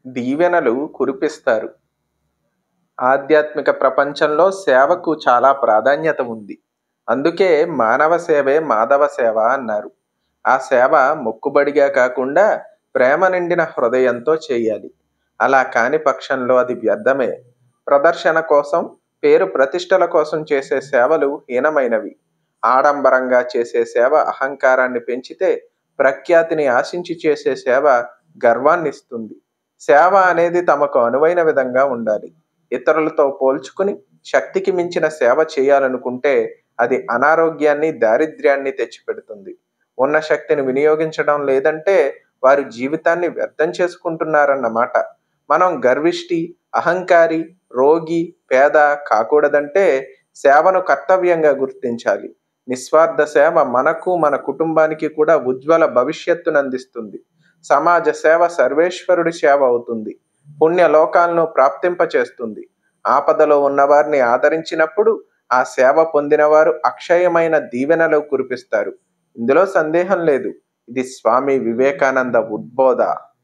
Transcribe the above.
దీవెనలు కురిపిస్తారు ఆధ్యాత్మిక ప్రపంచంలో సేవకు చాలా ప్రాధాన్యత ఉంది అందుకే మానవ సేవే మాధవ సేవ అన్నారు ఆ సేవ మొక్కుబడిగా కాకుండా ప్రేమ నిండిన హృదయంతో చేయాలి అలా కాని పక్షంలో అది వ్యర్థమే ప్రదర్శన కోసం పేరు ప్రతిష్టల కోసం చేసే సేవలు హీనమైనవి ఆడంబరంగా చేసే సేవ అహంకారాన్ని పెంచితే ప్రఖ్యాతిని ఆశించి చేసే సేవ గర్వాన్ని ఇస్తుంది సేవ అనేది తమకు అనువైన విధంగా ఉండాలి ఇతరులతో పోల్చుకుని శక్తికి మించిన సేవ చేయాలనుకుంటే అది అనారోగ్యాన్ని దారిద్ర్యాన్ని తెచ్చిపెడుతుంది ఉన్న శక్తిని వినియోగించడం లేదంటే వారి జీవితాన్ని వ్యర్థం చేసుకుంటున్నారన్నమాట మనం గర్విష్టి అహంకారి రోగి పేద కాకూడదంటే సేవను కర్తవ్యంగా గుర్తించాలి నిస్వార్థ సేవ మనకు మన కుటుంబానికి కూడా ఉజ్వల భవిష్యత్తును అందిస్తుంది సమాజ సేవ సర్వేశ్వరుడి సేవ అవుతుంది పుణ్య లోకాలను ప్రాప్తింపచేస్తుంది ఆపదలో ఉన్నవారిని ఆదరించినప్పుడు ఆ సేవ పొందిన వారు అక్షయమైన దీవెనలు కురిపిస్తారు ఇందులో సందేహం లేదు ఇది స్వామి వివేకానంద ఉద్బోధ